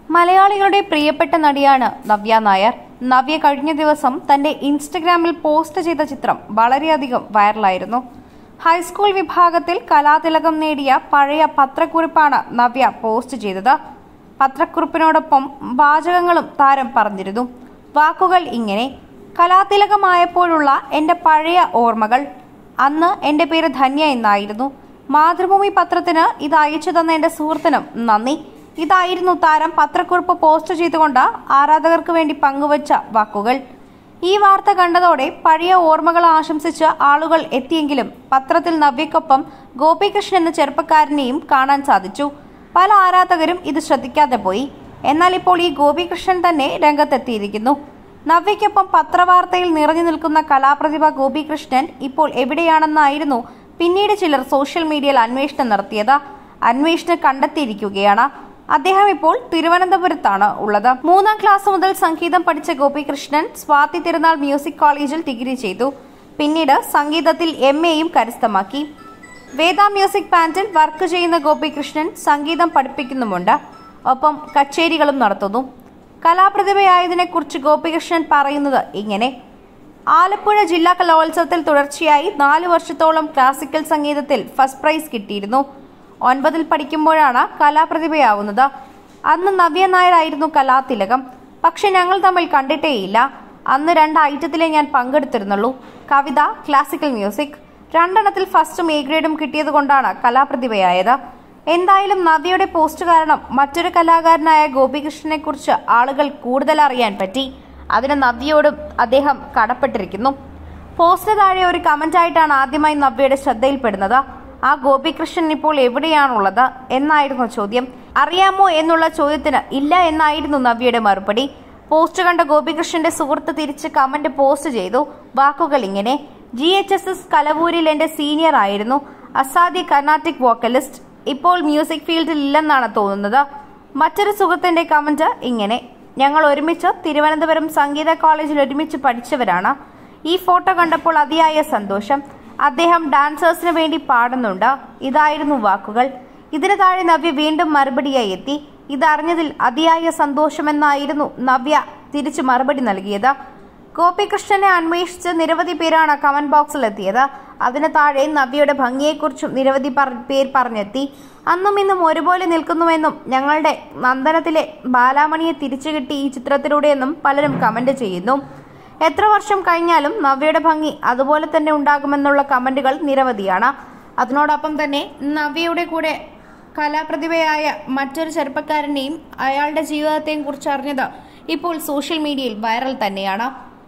മലയാളികളുടെ പ്രിയപ്പെട്ട നടിയാണ് നവ്യ നായർ നവ്യ കഴിഞ്ഞ ദിവസം തന്റെ ഇൻസ്റ്റഗ്രാമിൽ പോസ്റ്റ് ചെയ്ത ചിത്രം വളരെയധികം വൈറലായിരുന്നു ഹൈസ്കൂൾ വിഭാഗത്തിൽ കലാതിലകം നേടിയ പഴയ പത്രക്കുറിപ്പാണ് നവ്യ പോസ്റ്റ് ചെയ്തത് പത്രക്കുറിപ്പിനോടൊപ്പം വാചകങ്ങളും താരം പറഞ്ഞിരുന്നു വാക്കുകൾ ഇങ്ങനെ കലാതിലകമായപ്പോഴുള്ള എന്റെ പഴയ ഓർമ്മകൾ അന്ന് എന്റെ പേര് ധന്യ എന്നായിരുന്നു മാതൃഭൂമി പത്രത്തിന് ഇത് അയച്ചു തന്ന എന്റെ സുഹൃത്തിനും നന്ദി ഇതായിരുന്നു താരം പത്രക്കുറിപ്പ് പോസ്റ്റ് ചെയ്തുകൊണ്ട് ആരാധകർക്ക് വേണ്ടി പങ്കുവച്ച വാക്കുകൾ ഈ വാർത്ത കണ്ടതോടെ പഴയ ഓർമ്മകൾ ആശംസിച്ച് ആളുകൾ എത്തിയെങ്കിലും പത്രത്തിൽ നവ്യക്കൊപ്പം ഗോപികൃഷ്ണൻ എന്ന ചെറുപ്പക്കാരനെയും കാണാൻ സാധിച്ചു പല ആരാധകരും ഇത് ശ്രദ്ധിക്കാതെ പോയി എന്നാൽ ഇപ്പോൾ ഈ ഗോപികൃഷ്ണൻ തന്നെ രംഗത്തെത്തിയിരിക്കുന്നു നവ്യയ്ക്കൊപ്പം പത്രവാർത്തയിൽ നിറഞ്ഞു നിൽക്കുന്ന കലാപ്രതിഭ ഗോപികൃഷ്ണൻ ഇപ്പോൾ എവിടെയാണെന്നായിരുന്നു പിന്നീട് ചിലർ സോഷ്യൽ മീഡിയയിൽ അന്വേഷണം നടത്തിയത് അന്വേഷണം കണ്ടെത്തിയിരിക്കുകയാണ് അദ്ദേഹം ഇപ്പോൾ തിരുവനന്തപുരത്താണ് ഉള്ളത് മൂന്നാം ക്ലാസ് മുതൽ സംഗീതം പഠിച്ച ഗോപികൃഷ്ണൻ സ്വാതി തിരുനാൾ മ്യൂസിക് കോളേജിൽ ഡിഗ്രി ചെയ്തു പിന്നീട് സംഗീതത്തിൽ എം എയും കരസ്ഥമാക്കി വേദ മ്യൂസിക് ബാൻഡിൽ വർക്ക് ചെയ്യുന്ന ഗോപികൃഷ്ണൻ സംഗീതം പഠിപ്പിക്കുന്നുമുണ്ട് ഒപ്പം കച്ചേരികളും നടത്തുന്നു കലാപ്രതിഭയായതിനെക്കുറിച്ച് ഗോപികൃഷ്ണൻ പറയുന്നത് ഇങ്ങനെ ആലപ്പുഴ ജില്ലാ കലോത്സവത്തിൽ തുടർച്ചയായി നാല് വർഷത്തോളം ക്ലാസിക്കൽ സംഗീതത്തിൽ ഫസ്റ്റ് പ്രൈസ് കിട്ടിയിരുന്നു ഒൻപതിൽ പഠിക്കുമ്പോഴാണ് കലാപ്രതിഭയാവുന്നത് അന്ന് നവ്യ നായരായിരുന്നു കലാതിലകം പക്ഷെ ഞങ്ങൾ തമ്മിൽ കണ്ടിട്ടേയില്ല അന്ന് രണ്ട് ഐറ്റത്തിലേ ഞാൻ പങ്കെടുത്തിരുന്നുള്ളൂ കവിത ക്ലാസിക്കൽ മ്യൂസിക് രണ്ടെണ്ണത്തിൽ ഫസ്റ്റും എ ഗ്രേഡും കിട്ടിയത് കൊണ്ടാണ് കലാപ്രതിഭയായത് എന്തായാലും നവ്യയുടെ പോസ്റ്റ് കാരണം മറ്റൊരു കലാകാരനായ ഗോപികൃഷ്ണനെ കുറിച്ച് ആളുകൾ കൂടുതൽ അറിയാൻ പറ്റി അതിന് നവ്യയോടും അദ്ദേഹം കടപ്പെട്ടിരിക്കുന്നു പോസ്റ്റിന് താഴെ ഒരു കമന്റ് ആയിട്ടാണ് ആദ്യമായി നവ്യയുടെ ശ്രദ്ധയിൽപ്പെടുന്നത് ആ ഗോപികൃഷ്ണൻ ഇപ്പോൾ എവിടെയാണുള്ളത് എന്നായിരുന്നു ചോദ്യം അറിയാമോ എന്നുള്ള ചോദ്യത്തിന് ഇല്ല എന്നായിരുന്നു നവ്യയുടെ മറുപടി പോസ്റ്റ് കണ്ട ഗോപികൃഷ്ണന്റെ സുഹൃത്ത് തിരിച്ച് കമന്റ് പോസ്റ്റ് ചെയ്തു വാക്കുകൾ ഇങ്ങനെ ജി എച്ച് എസ് എസ് കലവൂരിൽ എന്റെ സീനിയർ ആയിരുന്നു അസാധ്യ കർണാട്ടിക് വോക്കലിസ്റ്റ് ഇപ്പോൾ മ്യൂസിക് ഫീൽഡിൽ ഇല്ലെന്നാണ് തോന്നുന്നത് മറ്റൊരു സുഹൃത്തിന്റെ കമന്റ് ഇങ്ങനെ ഞങ്ങൾ ഒരുമിച്ച് തിരുവനന്തപുരം സംഗീത കോളേജിൽ ഒരുമിച്ച് പഠിച്ചവരാണ് ഈ ഫോട്ടോ കണ്ടപ്പോൾ അതിയായ സന്തോഷം അദ്ദേഹം ഡാൻസേഴ്സിന് വേണ്ടി പാടുന്നുണ്ട് ഇതായിരുന്നു വാക്കുകൾ ഇതിന് താഴെ നവ്യ വീണ്ടും മറുപടിയായി എത്തി ഇതറിഞ്ഞതിൽ അതിയായ സന്തോഷമെന്നായിരുന്നു നവ്യ തിരിച്ചു മറുപടി നൽകിയത് ഗോപികൃഷ്ണനെ അന്വേഷിച്ച് നിരവധി പേരാണ് കമന്റ് ബോക്സിൽ എത്തിയത് അതിന് താഴെ നവ്യയുടെ ഭംഗിയെക്കുറിച്ചും നിരവധി പറ- പേർ പറഞ്ഞെത്തി അന്നും ഇന്നും ഒരുപോലെ നിൽക്കുന്നുവെന്നും ഞങ്ങളുടെ നന്ദനത്തിലെ ബാലാമണിയെ തിരിച്ചു കിട്ടി ഈ ചിത്രത്തിലൂടെയെന്നും പലരും കമന്റ് ചെയ്യുന്നു എത്ര വർഷം കഴിഞ്ഞാലും നവ്യയുടെ ഭംഗി അതുപോലെ തന്നെ ഉണ്ടാകുമെന്നുള്ള കമന്റുകൾ നിരവധിയാണ് അതിനോടൊപ്പം തന്നെ നവ്യയുടെ കൂടെ കലാപ്രതിഭയായ മറ്റൊരു ചെറുപ്പക്കാരനെയും അയാളുടെ ജീവിതത്തെയും കുറിച്ച് അറിഞ്ഞത് ഇപ്പോൾ സോഷ്യൽ മീഡിയയിൽ വൈറൽ തന്നെയാണ്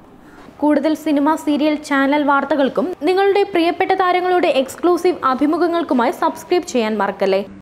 കൂടുതൽ സിനിമ സീരിയൽ ചാനൽ വാർത്തകൾക്കും നിങ്ങളുടെ പ്രിയപ്പെട്ട താരങ്ങളുടെ എക്സ്ക്ലൂസീവ് അഭിമുഖങ്ങൾക്കുമായി സബ്സ്ക്രൈബ് ചെയ്യാൻ മറക്കല്ലേ